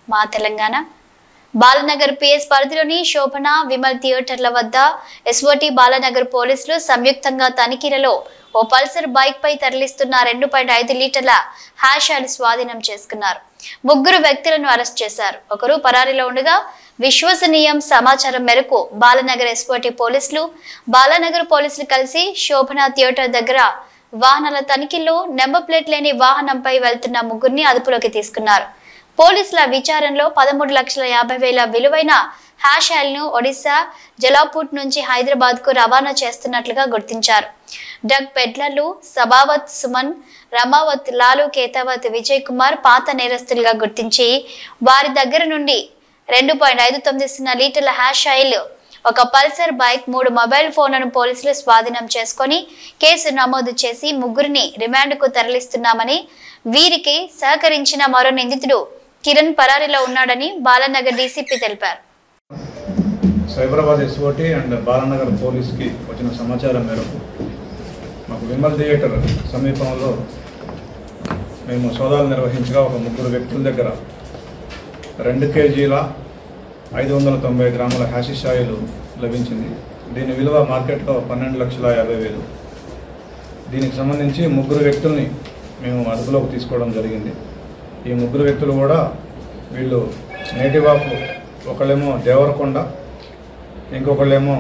మా తెలంగాణ బాలనగర్ పిఎస్ పరిధిలోని శోభన విమల్ థియేటర్ల వద్ద ఎస్ఓటి బాలనగర్ పోలీసులు సంయుక్తంగా తనిఖీలలో ఓ పల్సర్ బైక్ పై తరలిస్తున్న రెండు పాయింట్ ఐదు లీటర్ల హ్యాష్ ఆయిల్ స్వాధీనం చేసుకున్నారు ముగ్గురు వ్యక్తులను అరెస్ట్ చేశారు ఒకరు పరారీలో ఉండగా విశ్వసనీయం సమాచారం మేరకు బాలనగర్ ఎస్ఓటి పోలీసులు బాలనగర్ పోలీసులు కలిసి శోభన థియేటర్ దగ్గర వాహనాల తనిఖీల్లో నెంబర్ ప్లేట్ లేని వాహనంపై వెళ్తున్న ముగ్గురిని అదుపులోకి తీసుకున్నారు పోలీసుల విచారణలో పదమూడు లక్షల యాభై వేల విలువైన హ్యాష్ ఆయిల్ ను ఒడిశా జలాపూట్ నుంచి హైదరాబాద్ కు రవాణా చేస్తున్నట్లుగా గుర్తించారు డ్రగ్ పెడ్లర్లు సబావత్ సుమన్ రమావత్ లాలు కేతావత్ విజయ్ కుమార్ పాత నేరస్తులుగా గుర్తించి వారి దగ్గర నుండి రెండు పాయింట్ ఐదు తొమ్మిది సున్నా లీటర్ల హ్యాష్ ఆయిల్ ఒక పల్సర్ బైక్ మూడు మొబైల్ ఫోన్లను పోలీసులు స్వాధీనం చేసుకొని కేసు నమోదు చేసి ముగ్గురిని రిమాండ్కు తరలిస్తున్నామని వీరికి సహకరించిన మరో నిందితుడు కిరణ్ పరారీలో ఉన్నాడని బాలనగర్ డీసీపీ తెలిపారు సైబరాబాద్ ఎస్ఓటి అండ్ బాలనగర్ పోలీస్కి వచ్చిన సమాచారం మేరకు మాకు విమల్ థియేటర్ సమీపంలో మేము సోదాలు నిర్వహించగా ఒక ముగ్గురు వ్యక్తుల దగ్గర రెండు కేజీల ఐదు వందల తొంభై గ్రాముల హ్యాషిష్ ఆయిల్ లభించింది దీని విలువ మార్కెట్లో పన్నెండు లక్షల యాభై వేలు దీనికి సంబంధించి ముగ్గురు వ్యక్తుల్ని మేము అదుపులోకి తీసుకోవడం జరిగింది ఈ ముగ్గురు వ్యక్తులు కూడా వీళ్ళు నేటివ్ ఆఫ్ ఒకళ్ళేమో దేవరకొండ ఇంకొకళ్ళేమో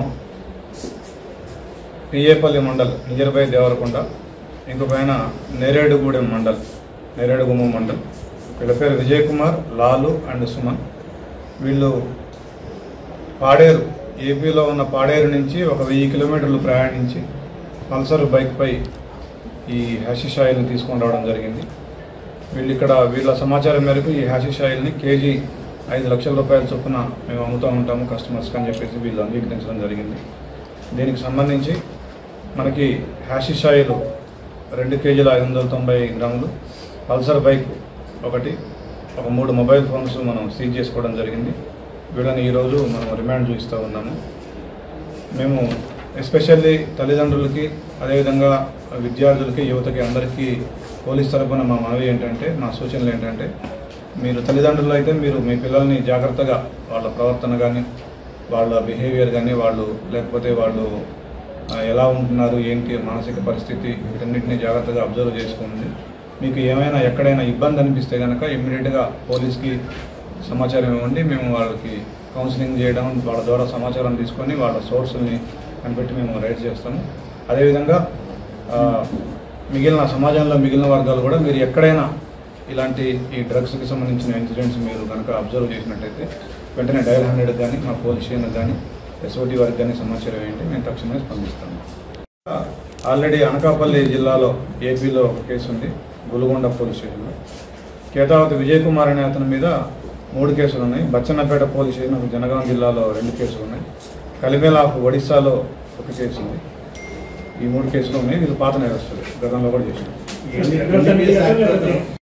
పిఏపల్లి మండల్ నియర్ బై దేవరకొండ ఇంకొక ఆయన నేరేడుగూడెం మండల్ నేరేడుగుమ్మ మండల్ వీళ్ళ పేరు విజయ్ కుమార్ లాలు అండ్ సుమన్ వీళ్ళు పాడేరు ఏపీలో ఉన్న పాడేరు నుంచి ఒక వెయ్యి కిలోమీటర్లు ప్రయాణించి పల్సర్ బైక్పై ఈ హ్యాషిష్ ఆయిల్ని తీసుకొని రావడం జరిగింది వీళ్ళు ఇక్కడ వీళ్ళ సమాచారం మేరకు ఈ హ్యాషిష్ ఆయిల్ని కేజీ ఐదు లక్షల రూపాయల చొప్పున మేము అమ్ముతూ ఉంటాము కస్టమర్స్కి అని చెప్పేసి వీళ్ళు అంగీకరించడం జరిగింది దీనికి సంబంధించి మనకి హ్యాషిష్ ఆయిల్ రెండు కేజీల ఐదు వందల తొంభై గ్రాములు పల్సర్ బైక్ ఒకటి ఒక మూడు మొబైల్ ఫోన్స్ మనం సీజ్ చేసుకోవడం జరిగింది వీళ్ళని ఈరోజు మనం రిమాండ్ చూపిస్తూ ఉన్నాము మేము ఎస్పెషల్లీ తల్లిదండ్రులకి అదేవిధంగా విద్యార్థులకి యువతకి అందరికీ పోలీస్ తరపున మా మనవి ఏంటంటే మా సూచనలు ఏంటంటే మీరు తల్లిదండ్రులు అయితే మీరు మీ పిల్లల్ని జాగ్రత్తగా వాళ్ళ ప్రవర్తన కానీ వాళ్ళ బిహేవియర్ కానీ వాళ్ళు లేకపోతే వాళ్ళు ఆ, ఎలా ఉంటున్నారు ఏంటి మానసిక పరిస్థితి వీటన్నిటిని జాగ్రత్తగా అబ్జర్వ్ చేసుకోండి మీకు ఏమైనా ఎక్కడైనా ఇబ్బంది అనిపిస్తే కనుక ఇమ్మీడియట్గా పోలీస్కి సమాచారం ఇవ్వండి మేము వాళ్ళకి కౌన్సిలింగ్ చేయడం వాళ్ళ ద్వారా సమాచారం తీసుకొని వాళ్ళ సోర్సుల్ని కనిపెట్టి మేము రైడ్ చేస్తాము అదేవిధంగా ఆ, మిగిలిన సమాజంలో మిగిలిన వర్గాలు కూడా మీరు ఎక్కడైనా ఇలాంటి ఈ డ్రగ్స్కి సంబంధించిన ఇన్సిడెంట్స్ మీరు కనుక అబ్జర్వ్ చేసినట్టయితే వెంటనే డయల్ హండ్రెడ్ కానీ మా పోలీస్ స్టేషన్ కానీ ఎస్ఓటి వారికి కానీ సమాచారం ఏంటి మేము తక్షణమే స్పందిస్తాము ఆల్రెడీ అనకాపల్లి జిల్లాలో ఏపీలో ఒక కేసు ఉంది గులుగొండ పోలీస్ స్టేషన్లో కేతావతి విజయ్ కుమార్ అనే అతని మీద మూడు కేసులు ఉన్నాయి బచ్చన్నపేట పోలీస్ స్టేషన్ ఒక జనగాం జిల్లాలో రెండు కేసులు ఉన్నాయి కలిమేల ఆఫ్ ఒడిస్సాలో ఒక కేసు ఉంది ఈ మూడు కేసులు ఉన్నాయి వీళ్ళు పాత నేరస్తులు గతంలో కూడా చేశారు